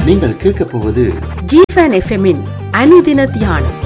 நீங்கள் கேட்கப் போவது ஜிஃபன் எஃப்எம்மின் அனுதின தியானம்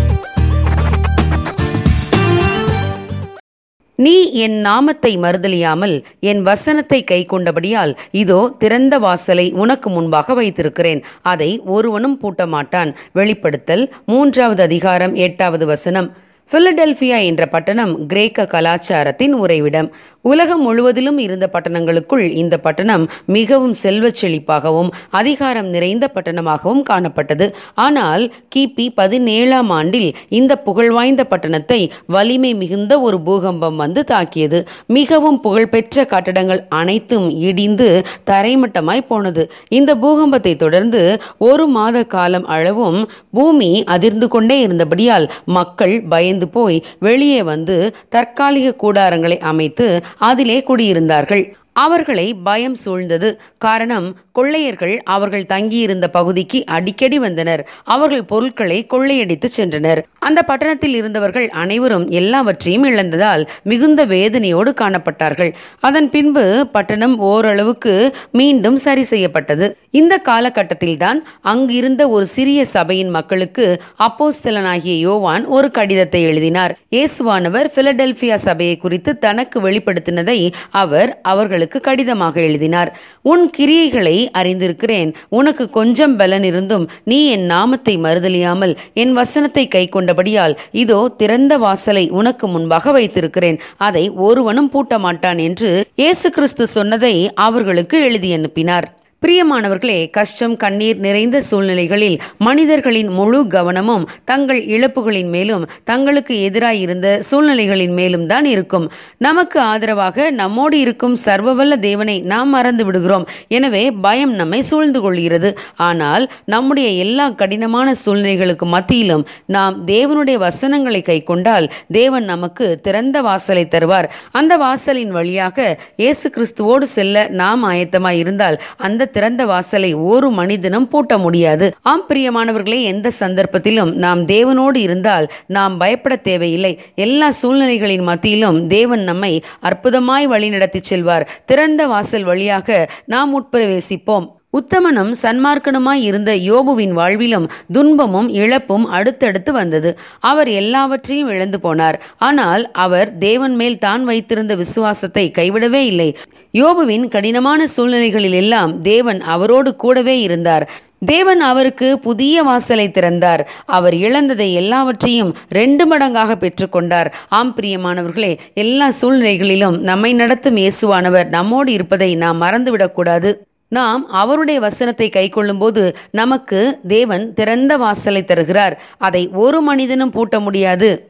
நீ என் நாமத்தை மறுதலியாமல் என் வசனத்தை கை கொண்டபடியால் இதோ திறந்த வாசலை உனக்கு முன்பாக வைத்திருக்கிறேன் அதை ஒருவனும் பூட்ட மாட்டான் வெளிப்படுத்தல் மூன்றாவது அதிகாரம் எட்டாவது வசனம் பிலடெல்பியா என்ற பட்டணம் கிரேக்க கலாச்சாரத்தின் உறைவிடம் உலகம் முழுவதிலும் இருந்த பட்டணங்களுக்குள் இந்த பட்டணம் மிகவும் செல்வச் செழிப்பாகவும் அதிகாரம் நிறைந்த பட்டணமாகவும் காணப்பட்டது ஆனால் கிபி பதினேழாம் ஆண்டில் இந்த புகழ்வாய்ந்த பட்டணத்தை வலிமை மிகுந்த ஒரு பூகம்பம் வந்து தாக்கியது மிகவும் புகழ்பெற்ற கட்டடங்கள் அனைத்தும் இடிந்து தரைமட்டமாய் போனது இந்த பூகம்பத்தை தொடர்ந்து ஒரு மாத காலம் அளவும் பூமி அதிர்ந்து கொண்டே இருந்தபடியால் மக்கள் பயந்து போய் வெளியே வந்து தற்காலிக கூடாரங்களை அமைத்து அதிலே குடியிருந்தார்கள் அவர்களை பயம் சூழ்ந்தது காரணம் கொள்ளையர்கள் அவர்கள் தங்கியிருந்த பகுதிக்கு அடிக்கடி வந்தனர் அவர்கள் பொருட்களை கொள்ளையடித்து சென்றனர் அந்த பட்டணத்தில் இருந்தவர்கள் அனைவரும் எல்லாவற்றையும் இழந்ததால் மிகுந்த வேதனையோடு காணப்பட்டார்கள் அதன் பின்பு பட்டணம் ஓரளவுக்கு மீண்டும் சரி செய்யப்பட்டது இந்த காலகட்டத்தில்தான் அங்கிருந்த ஒரு சிறிய சபையின் மக்களுக்கு அப்போஸ்தலனாகிய யோவான் ஒரு கடிதத்தை எழுதினார் இயேசுவானவர் பிலடெல்பியா சபையை குறித்து தனக்கு வெளிப்படுத்தினதை அவர் அவர்களுக்கு கடிதமாக எழுதினார் உன் கிரியைகளை அறிந்திருக்கிறேன் உனக்கு கொஞ்சம் பலன் இருந்தும் நீ என் நாமத்தை மறுதலியாமல் என் வசனத்தை கை கொண்டபடியால் இதோ திறந்த வாசலை உனக்கு முன்பாக வைத்திருக்கிறேன் அதை ஒருவனும் பூட்ட மாட்டான் என்று இயேசு கிறிஸ்து சொன்னதை அவர்களுக்கு எழுதி அனுப்பினார் பிரியமானவர்களே கஷ்டம் கண்ணீர் நிறைந்த சூழ்நிலைகளில் மனிதர்களின் முழு கவனமும் தங்கள் இழப்புகளின் மேலும் தங்களுக்கு எதிராய் இருந்த சூழ்நிலைகளின் மேலும் தான் இருக்கும் நமக்கு ஆதரவாக நம்மோடு இருக்கும் சர்வவல்ல தேவனை நாம் மறந்து விடுகிறோம் எனவே பயம் நம்மை சூழ்ந்து கொள்கிறது ஆனால் நம்முடைய எல்லா கடினமான சூழ்நிலைகளுக்கு மத்தியிலும் நாம் தேவனுடைய வசனங்களை கை கொண்டால் தேவன் நமக்கு திறந்த வாசலை தருவார் அந்த வாசலின் வழியாக இயேசு கிறிஸ்துவோடு செல்ல நாம் ஆயத்தமாய் இருந்தால் அந்த திறந்த வாசலை ஒரு மனிதனும் பூட்ட முடியாது ஆம் பிரியமானவர்களே எந்த சந்தர்ப்பத்திலும் நாம் தேவனோடு இருந்தால் நாம் பயப்பட தேவையில்லை எல்லா சூழ்நிலைகளின் மத்தியிலும் தேவன் நம்மை அற்புதமாய் வழிநடத்தி செல்வார் திறந்த வாசல் வழியாக நாம் உட்பிரவேசிப்போம் உத்தமனும் சன்மார்க்கனுமாய் இருந்த யோபுவின் வாழ்விலும் துன்பமும் இழப்பும் அடுத்தடுத்து வந்தது அவர் எல்லாவற்றையும் இழந்து போனார் ஆனால் அவர் தேவன் மேல் தான் வைத்திருந்த விசுவாசத்தை கைவிடவே இல்லை யோபுவின் கடினமான சூழ்நிலைகளில் எல்லாம் தேவன் அவரோடு கூடவே இருந்தார் தேவன் அவருக்கு புதிய வாசலை திறந்தார் அவர் இழந்ததை எல்லாவற்றையும் ரெண்டு மடங்காக பெற்றுக்கொண்டார் ஆம் பிரியமானவர்களே எல்லா சூழ்நிலைகளிலும் நம்மை நடத்தும் இயேசுவானவர் நம்மோடு இருப்பதை நாம் மறந்துவிடக்கூடாது நாம் அவருடைய வசனத்தை கைக்கொள்ளும்போது நமக்கு தேவன் திறந்த வாசலை தருகிறார் அதை ஒரு மனிதனும் பூட்ட முடியாது